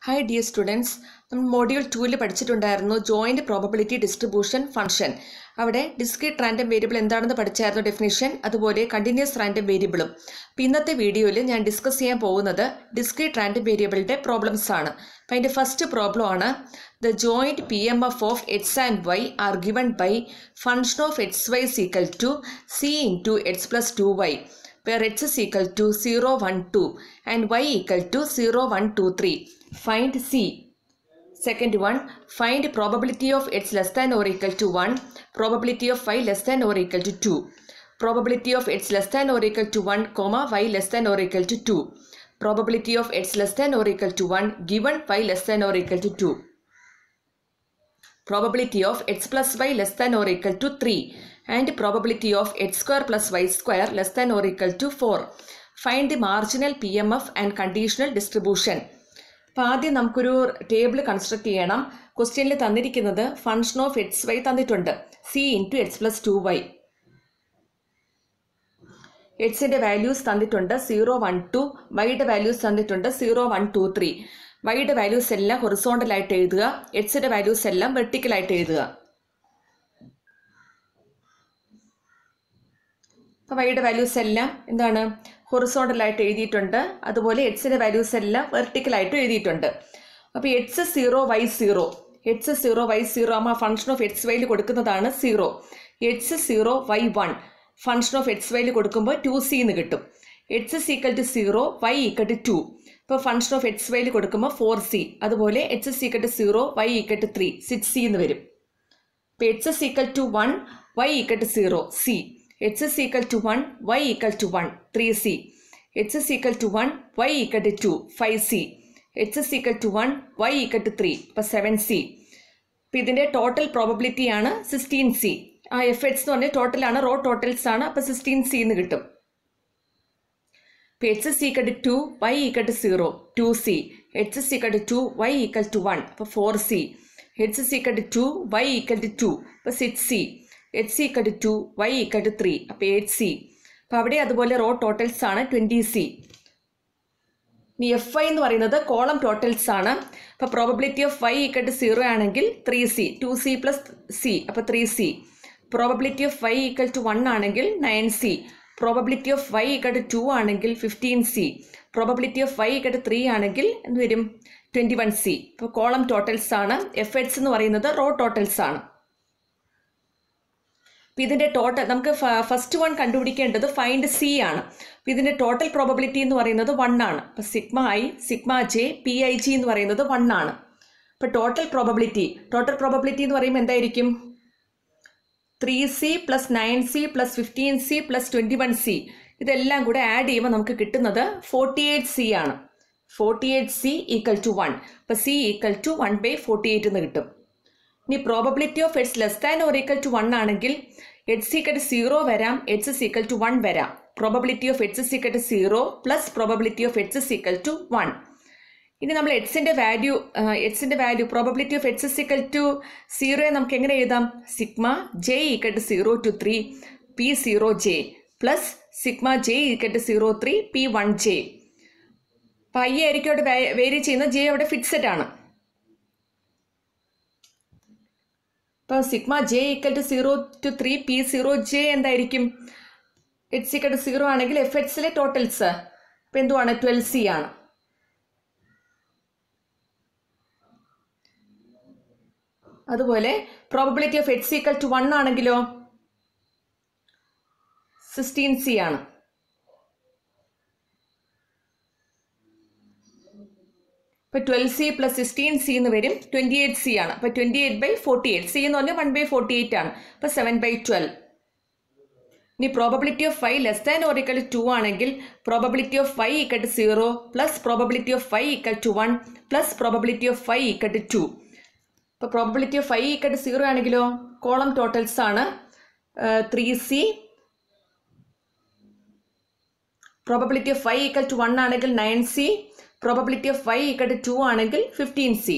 Hi dear students നമ്മൾ module ടൂവിൽ പഠിച്ചിട്ടുണ്ടായിരുന്നു ജോയിൻറ്റ് പ്രോബബിലിറ്റി ഡിസ്ട്രിബ്യൂഷൻ ഫംഗ്ഷൻ അവിടെ ഡിസ്ക്രീറ്റ് റാൻഡം വേരിയബിൾ എന്താണെന്ന് പഠിച്ചായിരുന്നു ഡെഫിനിഷൻ അതുപോലെ കണ്ടിന്യൂസ് റാൻഡം വേരിയബിളും അപ്പോൾ ഇന്നത്തെ വീഡിയോയിൽ ഞാൻ ഡിസ്കസ് ചെയ്യാൻ പോകുന്നത് ഡിസ്ക്രീറ്റ് റാൻഡം വേരിയബിളിൻ്റെ പ്രോബ്ലംസ് ആണ് അപ്പോൾ അതിൻ്റെ ഫസ്റ്റ് പ്രോബ്ലം ആണ് the joint P M F of X and Y are given by function of X Y equal to C into X plus two Y where x is equal to 0, 1, 2 and y equal to 0, 1, 2, 3. Find C. Second one, find probability of x less than or equal to 1, probability of y less than or equal to 2. Probability of x less than or equal to 1, comma y less than or equal to 2. Probability of x less than or equal to 1 given y less than or equal to 2. Probability of x plus y less than or equal to 3 and probability of x square plus y square less than or equal to 4. Find the marginal PMF and conditional distribution. അപ്പോൾ ആദ്യം നമുക്കൊരു table construct ചെയ്യണം ക്വസ്റ്റ്യനിൽ തന്നിരിക്കുന്നത് function of X Y തന്നിട്ടുണ്ട് C into X plus two Y എക്സിൻ്റെ values തന്നിട്ടുണ്ട് zero one two വൈയുടെ വാല്യൂസ് തന്നിട്ടുണ്ട് സീറോ വൺ ടു ത്രീ വൈയുടെ വാല്യൂസ് എല്ലാം ഹൊറിസോണ്ടലായിട്ട് എഴുതുക എക്സിൻ്റെ വാല്യൂസ് എല്ലാം വെർട്ടിക്കലായിട്ട് എഴുതുക അപ്പോൾ വൈയുടെ വാല്യൂസ് എല്ലാം എന്താണ് ഹൊറിസോണ്ടലായിട്ട് എഴുതിയിട്ടുണ്ട് അതുപോലെ എക്സിൻ്റെ വാല്യൂസ് എല്ലാം വെർട്ടിക്കലായിട്ട് എഴുതിയിട്ടുണ്ട് അപ്പോൾ X zero Y zero X zero Y zero ആകുമ്പോൾ ഫംഗ്ഷൻ ഓഫ് എക്സ് വൈയിൽ കൊടുക്കുന്നതാണ് zero X zero Y one function of X വൈയിൽ കൊടുക്കുമ്പോൾ ടു സി എന്ന് കിട്ടും X is equal to zero Y equal to two ഇപ്പോൾ ഫംഗ്ഷൻ ഓഫ് എക്സ് വൈയിൽ കൊടുക്കുമ്പോൾ ഫോർ സി അതുപോലെ X is equal to zero Y equal to three six C എന്ന് വരും ഇപ്പോൾ X is equal to one Y equal to zero C X is equal to one Y equal to one three C X is equal to one Y equal to two five C X is equal to one Y equal to three ഇപ്പോൾ seven C അപ്പോൾ ഇതിൻ്റെ total probability ആണ് sixteen C ആ F X എന്ന് പറഞ്ഞാൽ ടോട്ടലാണ് raw totals ആണ് അപ്പോൾ sixteen C എന്ന് കിട്ടും ഇപ്പോൾ X is equal to two Y equal to zero two C X is equal to two Y equal to one അപ്പോൾ four C X is equal to two Y equal to two അപ്പോൾ six C X is equal to two Y equal to three അപ്പോൾ eight C അപ്പോൾ അവിടെ അതുപോലെ row totals ആണ് twenty C ഇനി F I എന്ന് പറയുന്നത് കോളം ടോട്ടൽസ് ആണ് അപ്പോൾ probability of Y equal to zero ആണെങ്കിൽ three C two C plus C അപ്പോൾ three C probability of Y equal to one ആണെങ്കിൽ nine C probability of Y equal to two ആണെങ്കിൽ fifteen C probability of Y equal to three ആണെങ്കിൽ എന്ത് വരും twenty one C ഇപ്പോൾ column totals ആണ് F X എന്ന് പറയുന്നത് റോ ടോട്ടൽസ് ആണ് അപ്പോൾ ഇതിൻ്റെ ടോട്ടൽ നമുക്ക് ഫസ്റ്റ് വൺ കണ്ടുപിടിക്കേണ്ടത് ഫൈൻഡ് സി ആണ് അപ്പോൾ ഇതിൻ്റെ ടോട്ടൽ പ്രോബബിലിറ്റി എന്ന് പറയുന്നത് വൺ ആണ് അപ്പോൾ sigma I sigma J P I J എന്ന് പറയുന്നത് വൺ ആണ് അപ്പോൾ ടോട്ടൽ പ്രോബബിലിറ്റി ടോട്ടൽ പ്രോബബിലിറ്റി എന്ന് പറയുമ്പോൾ എന്തായിരിക്കും three C plus nine C plus fifteen C plus twenty one C ഇതെല്ലാം കൂടെ ആഡ് ചെയ്യുമ്പോൾ നമുക്ക് കിട്ടുന്നത് ഫോർട്ടി എയ്റ്റ് സി ആണ് forty eight C equal to one അപ്പോൾ C equal to one by forty eight എന്ന് കിട്ടും ഇനി probability of X less than or equal to one ആണെങ്കിൽ എച്ച് സീക്കൽ ടു സീറോ വരാം എച്ച് സീക്കൽ ടു വൺ വരാം probability of X is equal to zero plus probability of X is equal to one ഇനി നമ്മൾ എക്സിൻ്റെ value എക്സിൻ്റെ value probability of X is equal to സീറോയെ നമുക്ക് എങ്ങനെ എഴുതാം sigma J equal to zero to three P zero J plus sigma J equal to zero three P one J അപ്പോൾ I ആയിരിക്കും അവിടെ വേരി ചെയ്യുന്നത് ജെ അവിടെ ഫിക്സഡ് ആണ് ഇപ്പോൾ sigma J equal to zero to three P zero J എന്തായിരിക്കും X equal to zero ആണെങ്കിൽ F എക്സിലെ totals ഇപ്പം എന്തുവാണ് ട്വൽവ് സി ആണ് അതുപോലെ probability of X equal to one ആണെങ്കിലോ സിക്സ്റ്റീൻ സി ആണ് ഇപ്പോൾ twelve C plus sixteen C എന്ന് വരും ട്വൻറ്റി എയ്റ്റ് സി ആണ് അപ്പോൾ twenty eight by forty eight C എന്ന് പറഞ്ഞാൽ വൺ ബൈ ഫോർട്ടി എയ്റ്റ് ആണ് അപ്പോൾ സെവൻ ബൈ ട്വൽവ് ഇനി probability of five less than or equal to ആണെങ്കിൽ probability of five equal to zero plus probability of five equal to one plus probability of five equal to two ഇപ്പോൾ probability of five equal to zero ആണെങ്കിലോ column totals ആണ് three C probability of five equal to one ആണെങ്കിൽ nine C probability of Y equal to two ആണെങ്കിൽ fifteen C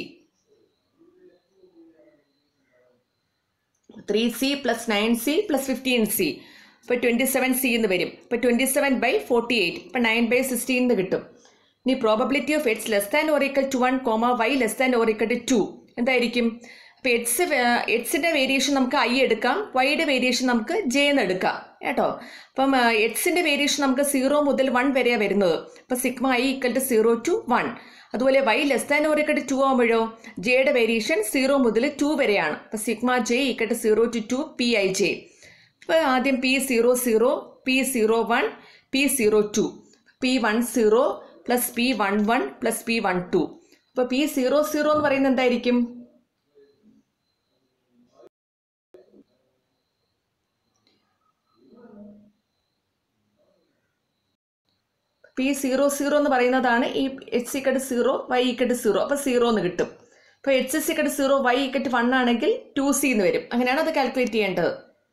three C plus nine C plus fifteen C ഇപ്പോൾ twenty seven C എന്ന് വരും ഇപ്പോൾ twenty seven by forty eight ഇപ്പോൾ nine by sixteen എന്ന് കിട്ടും ഇനി probability of X less than or equal to one comma Y less than or equal to two എന്തായിരിക്കും അപ്പോൾ എക്സ് എക്സിൻ്റെ വേരിയേഷൻ നമുക്ക് ഐ എടുക്കാം വൈയുടെ വേരിയേഷൻ നമുക്ക് ജെ എന്ന് എടുക്കാം കേട്ടോ അപ്പം എക്സിൻ്റെ വേരിയേഷൻ നമുക്ക് സീറോ മുതൽ വൺ വരെയാണ് വരുന്നത് അപ്പോൾ sigma I equal to zero to one അതുപോലെ Y less than or equal to two ആകുമ്പോഴോ ജെയുടെ വേരിയേഷൻ സീറോ മുതൽ ടു വരെയാണ് അപ്പോൾ sigma J equal to zero to two P I J അപ്പോൾ ആദ്യം P zero zero P zero one P zero two P one zero plus P one one plus P one two അപ്പോൾ P zero zero എന്ന് പറയുന്നത് എന്തായിരിക്കും P zero zero എന്ന് പറയുന്നതാണ് ഈ X equal to zero Y equal to zero അപ്പോൾ zero എന്ന് കിട്ടും അപ്പോൾ X is equal to zero Y equal to one ആണെങ്കിൽ ടു സി എന്ന് വരും അങ്ങനെയാണ് അത് കാൽക്കുലേറ്റ് ചെയ്യേണ്ടത്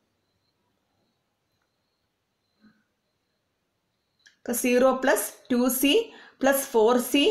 അപ്പോൾ zero plus two C plus four C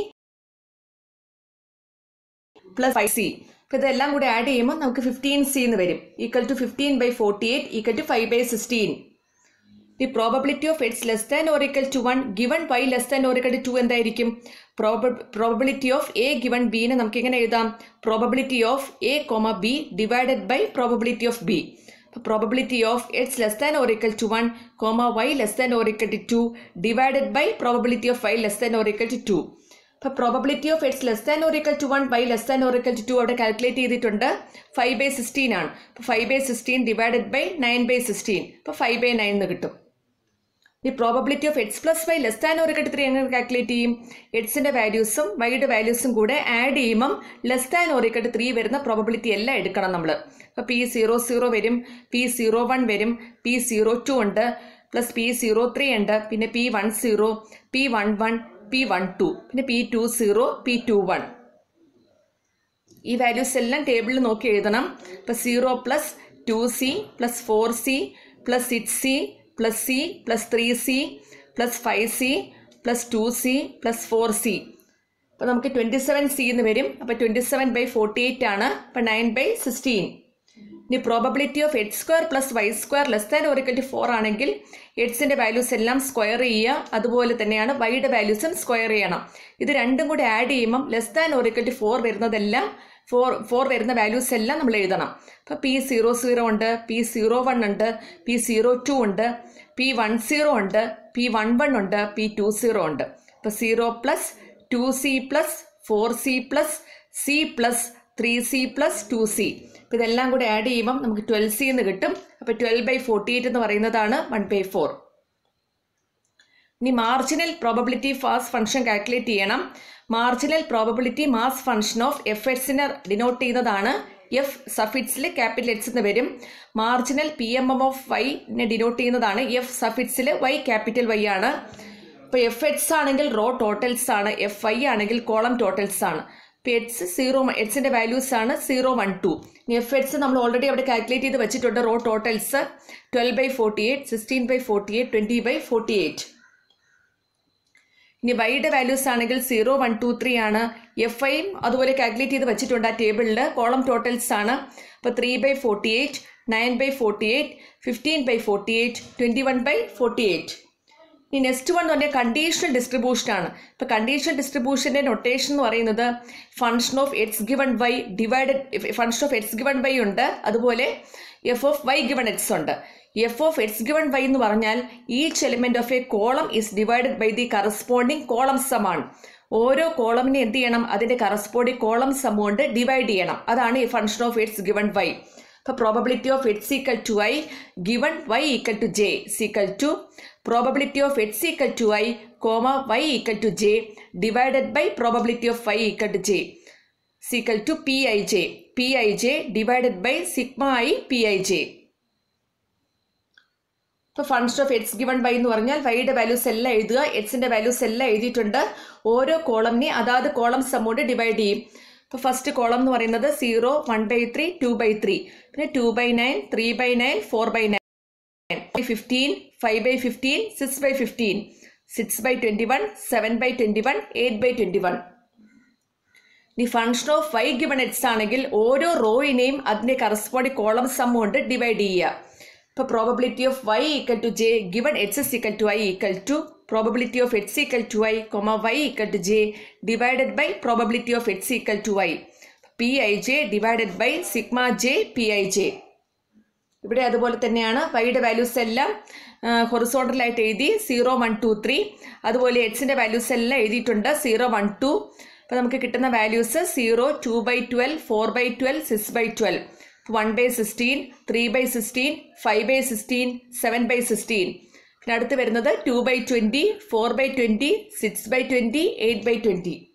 plus five C അപ്പോൾ ഇതെല്ലാം കൂടി ആഡ് ചെയ്യുമ്പോൾ നമുക്ക് ഫിഫ്റ്റീൻ സി എന്ന് വരും equal to fifteen by forty eight equal to five by sixteen the probability of X less than or equal to one given Y less than or equal to two എന്തായിരിക്കും prob probability of A given ബിനെ നമുക്ക് എങ്ങനെ എഴുതാം probability of A comma B divided by probability of B probability of X less than or equal to one comma Y less than or equal to two divided by probability of Y less than or equal to two അപ്പോൾ probability of X less than or equal to one Y less than or equal to two അവിടെ calculate ചെയ്തിട്ടുണ്ട് five by sixteen ആണ് അപ്പോൾ five by sixteen divided by nine by sixteen അപ്പോൾ five by nine എന്ന് കിട്ടും ഈ probability of X plus Y less than or three എങ്ങനെ calculate ചെയ്യും എക്സിൻ്റെ വാല്യൂസും വൈയുടെ വാല്യൂസും കൂടെ ആഡ് ചെയ്യുമ്പം ലെസ് ദാൻ ഒരു ത്രീ വരുന്ന പ്രോബബിലിറ്റി എല്ലാം എടുക്കണം നമ്മൾ അപ്പോൾ പി സീറോ സീറോ വരും പി സീറോ വൺ വരും പി സീറോ ടു ഉണ്ട് പ്ലസ് പി സീറോ ത്രീ ഉണ്ട് പിന്നെ P one zero P one one P one two പിന്നെ P two zero P two one ഈ വാല്യൂസ് എല്ലാം ടേബിളിൽ നോക്കി എഴുതണം ഇപ്പോൾ zero plus two C plus four C plus six C plus C plus three C plus five C plus two C plus four C അപ്പോൾ നമുക്ക് twenty seven C എന്ന് വരും അപ്പോൾ twenty seven by forty eight ആണ് അപ്പോൾ nine by sixteen ഇനി probability of X square plus Y square less than or equal to four ആണെങ്കിൽ എക്സിൻ്റെ വാല്യൂസ് എല്ലാം സ്ക്വയർ ചെയ്യുക അതുപോലെ തന്നെയാണ് വൈയുടെ വാല്യൂസും സ്ക്വയർ ചെയ്യണം ഇത് രണ്ടും കൂടി ആഡ് ചെയ്യുമ്പം less than or equal to four വരുന്നതെല്ലാം ഫോർ ഫോർ വരുന്ന വാല്യൂസ് എല്ലാം നമ്മൾ എഴുതണം അപ്പോൾ പി സീറോ സീറോ ഉണ്ട് പി സീറോ വൺ ഉണ്ട് പി സീറോ ടു ഉണ്ട് പി വൺ സീറോ ഉണ്ട് പി വൺ വൺ ഉണ്ട് പി ടു സീറോ ഉണ്ട് അപ്പോൾ zero plus two C plus four C plus C plus three C plus two C അപ്പോൾ ഇതെല്ലാം കൂടി ആഡ് ചെയ്യുമ്പം നമുക്ക് ട്വൽവ് സി എന്ന് കിട്ടും അപ്പോൾ ട്വൽവ് ബൈ ഫോർട്ടി എയ്റ്റ് എന്ന് പറയുന്നതാണ് വൺ ബൈ ഫോർ ഇനി marginal probability mass function calculate ചെയ്യണം marginal probability mass function of F എക്സിനെ ഡിനോട്ട് ചെയ്യുന്നതാണ് എഫ് സഫിറ്റ്സിൽ ക്യാപിറ്റൽ എക്സ് എന്ന് വരും marginal P M M of വൈനെ ഡിനോട്ട് ചെയ്യുന്നതാണ് എഫ് സഫിറ്റ്സിൽ വൈ ക്യാപിറ്റൽ വൈ ആണ് ഇപ്പോൾ എഫ് എക്സ് ആണെങ്കിൽ റോ ടോട്ടൽസ് ആണ് എഫ് വൈ ആണെങ്കിൽ കോളം ടോട്ടൽസ് ആണ് ഇപ്പോൾ എക്സ് സീറോ എക്സിൻ്റെ വാല്യൂസ് ആണ് സീറോ വൺ ടു ഇനി എഫ് എക്സ് നമ്മൾ ഓൾറെഡി അവിടെ കാൽക്കുലേറ്റ് ചെയ്ത് വെച്ചിട്ടുണ്ട് row totals twelve by forty eight sixteen by forty eight twenty by forty eight ഇനി വൈയുടെ വാല്യൂസ് ആണെങ്കിൽ സീറോ വൺ ടു ത്രീ ആണ് എഫ് ഐയും അതുപോലെ കാൽക്കുലേറ്റ് ചെയ്ത് വെച്ചിട്ടുണ്ട് ആ ടേബിളിൽ കോളം ടോട്ടൽസ് ആണ് അപ്പോൾ three by forty eight nine by forty eight fifteen by forty eight twenty one by forty eight ഇനി നെക്സ്റ്റ് വൺ എന്ന് പറഞ്ഞാൽ കണ്ടീഷണൽ ഡിസ്ട്രിബ്യൂഷൻ ആണ് ഇപ്പോൾ കണ്ടീഷണൽ ഡിസ്ട്രിബ്യൂഷൻ്റെ നൊട്ടേഷൻ എന്ന് പറയുന്നത് function of X given Y divided function of X given Y ഉണ്ട് അതുപോലെ F of Y given X ഉണ്ട് F of X given Y എന്ന് പറഞ്ഞാൽ each element of a column is divided by the corresponding column sum ആണ് ഓരോ കോളമിനെ എന്ത് ചെയ്യണം അതിൻ്റെ കറസ്പോണ്ടിങ് കോളം സം കൊണ്ട് ഡിവൈഡ് ചെയ്യണം അതാണ് ഈ function of X given Y അപ്പോൾ probability of X equal to I given Y equal to J is equal to probability of X equal to I comma Y equal to J divided by probability of Y equal to J is equal to P I J P I J divided by sigma I P I J ഇപ്പോൾ function of X given Y എന്ന് പറഞ്ഞാൽ വൈയുടെ values എല്ലാം എഴുതുക എക്സിൻ്റെ values എല്ലാം എഴുതിയിട്ടുണ്ട് ഓരോ കോളമിനെ അതാത് കോളം സമോട് ഡിവൈഡ് ചെയ്യും ഇപ്പോൾ ഫസ്റ്റ് കോളം എന്ന് പറയുന്നത് zero one by three two by three പിന്നെ two by nine three by nine four by nine fifteen five by fifteen six by fifteen six by twenty one seven by twenty one eight by twenty one the function of Y given X ആണെങ്കിൽ ഓരോ റോയിനെയും അതിൻ്റെ corresponding column sum കൊണ്ട് divide ചെയ്യുക ഇപ്പോൾ probability of Y equal to J given H is equal to I equal to probability of X equal to I comma Y equal to J divided by probability of X equal to I P I J divided by sigma J P I J ഇവിടെ അതുപോലെ തന്നെയാണ് വൈയുടെ values എല്ലാം ഹൊറിസോണ്ടലായിട്ട് എഴുതി zero one two three അതുപോലെ എക്സിൻ്റെ values എല്ലാം എഴുതിയിട്ടുണ്ട് സീറോ വൺ ടു അപ്പോൾ നമുക്ക് കിട്ടുന്ന values zero two by twelve four by twelve six by twelve one by sixteen three by sixteen five by sixteen seven by sixteen പിന്നെ അടുത്ത് വരുന്നത് two by twenty four by twenty six by twenty eight by twenty